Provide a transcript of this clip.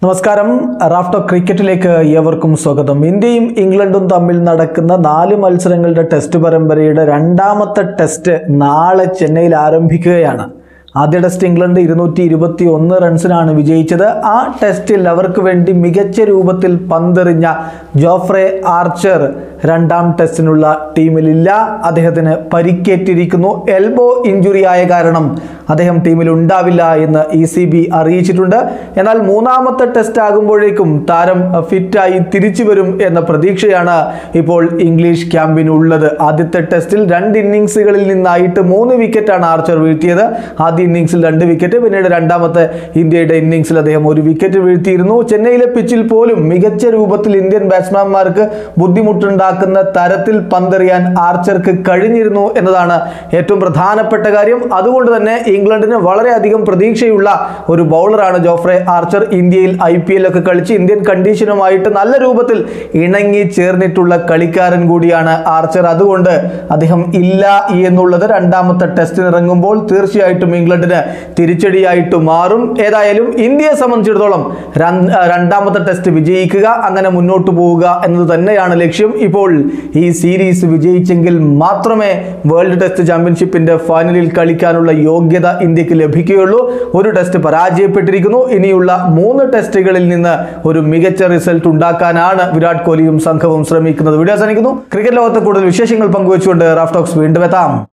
നമസ്കാരം റാഫ്റ്റോ ക്രിക്കറ്റിലേക്ക് ഏവർക്കും സ്വാഗതം ഇന്ത്യയും ഇംഗ്ലണ്ടും തമ്മിൽ നടക്കുന്ന നാല് മത്സരങ്ങളുടെ ടെസ്റ്റ് പരമ്പരയുടെ രണ്ടാമത്തെ ടെസ്റ്റ് നാളെ ചെന്നൈയിൽ ആരംഭിക്കുകയാണ് ആദ്യ ടെസ്റ്റ് ഇംഗ്ലണ്ട് ഇരുന്നൂറ്റി ഇരുപത്തി ഒന്ന് റൺസിനാണ് വിജയിച്ചത് ആ ടെസ്റ്റിൽ അവർക്ക് വേണ്ടി മികച്ച രൂപത്തിൽ പന്തെറിഞ്ഞ ജോഫ്രെ ആർച്ചർ രണ്ടാം ടെസ്റ്റിനുള്ള ടീമിലില്ല അദ്ദേഹത്തിന് പരിക്കേറ്റിരിക്കുന്നു എൽബോ ഇഞ്ചുറി ആയ കാരണം അദ്ദേഹം ടീമിൽ ഉണ്ടാവില്ല എന്ന് ഇ സി ബി അറിയിച്ചിട്ടുണ്ട് എന്നാൽ മൂന്നാമത്തെ ടെസ്റ്റ് ആകുമ്പോഴേക്കും താരം ഫിറ്റായി തിരിച്ചു വരും എന്ന പ്രതീക്ഷയാണ് ഇപ്പോൾ ഇംഗ്ലീഷ് ക്യാമ്പിനുള്ളത് ആദ്യത്തെ ടെസ്റ്റിൽ രണ്ട് ഇന്നിങ്സുകളിൽ നിന്നായിട്ട് മൂന്ന് വിക്കറ്റാണ് ആർച്ചർ വീഴ്ത്തിയത് ആദ്യ ഇന്നിങ്സിൽ രണ്ട് വിക്കറ്റ് പിന്നീട് രണ്ടാമത്തെ ഇന്ത്യയുടെ ഇന്നിങ്സിൽ അദ്ദേഹം ഒരു വിക്കറ്റ് വീഴ്ത്തിയിരുന്നു ചെന്നൈയിലെ പിച്ചിൽ പോലും മികച്ച രൂപത്തിൽ ഇന്ത്യൻ ബാറ്റ്സ്മാൻമാർക്ക് ബുദ്ധിമുട്ടുണ്ടാക്കുന്ന തരത്തിൽ പന്തെറിയാൻ ആർച്ചർക്ക് കഴിഞ്ഞിരുന്നു എന്നതാണ് ഏറ്റവും പ്രധാനപ്പെട്ട കാര്യം അതുകൊണ്ട് തന്നെ ഇംഗ്ലണ്ടിന് വളരെയധികം പ്രതീക്ഷയുള്ള ഒരു ബൗളറാണ് ജോഫ്രെ ആർച്ചർ ഇന്ത്യയിൽ ഐ പി എൽ ഒക്കെ കളിച്ച് ഇന്ത്യൻ കണ്ടീഷനുമായിട്ട് നല്ല രൂപത്തിൽ ഇണങ്ങി ചേർന്നിട്ടുള്ള കളിക്കാരൻ കൂടിയാണ് ആർച്ചർ അതുകൊണ്ട് അദ്ദേഹം ഇല്ല എന്നുള്ളത് രണ്ടാമത്തെ ടെസ്റ്റിന് ഇറങ്ങുമ്പോൾ തീർച്ചയായിട്ടും ഇംഗ്ലണ്ടിന് തിരിച്ചടിയായിട്ട് മാറും ഏതായാലും ഇന്ത്യയെ സംബന്ധിച്ചിടത്തോളം രൺ- രണ്ടാമത്തെ ടെസ്റ്റ് വിജയിക്കുക അങ്ങനെ മുന്നോട്ട് പോവുക എന്നത് തന്നെയാണ് ലക്ഷ്യം ഇപ്പോൾ ഈ സീരീസ് വിജയിച്ചെങ്കിൽ മാത്രമേ വേൾഡ് ടെസ്റ്റ് ചാമ്പ്യൻഷിപ്പിന്റെ ഫൈനലിൽ കളിക്കാനുള്ള യോഗ്യത ഇന്ത്യക്ക് ലഭിക്കുകയുള്ളൂ ഒരു ടെസ്റ്റ് പരാജയപ്പെട്ടിരിക്കുന്നു ഇനിയുള്ള മൂന്ന് ടെസ്റ്റുകളിൽ നിന്ന് ഒരു മികച്ച റിസൾട്ട് ഉണ്ടാക്കാനാണ് വിരാട് കോഹ്ലിയും സംഘവും ശ്രമിക്കുന്നത് വീഡിയോ അവസാനിക്കുന്നു ക്രിക്കറ്റ് ലോകത്തെ കൂടുതൽ വിശേഷങ്ങൾ പങ്കുവച്ചുകൊണ്ട് റാഫ് ടോക്സ് വീണ്ടും എത്താം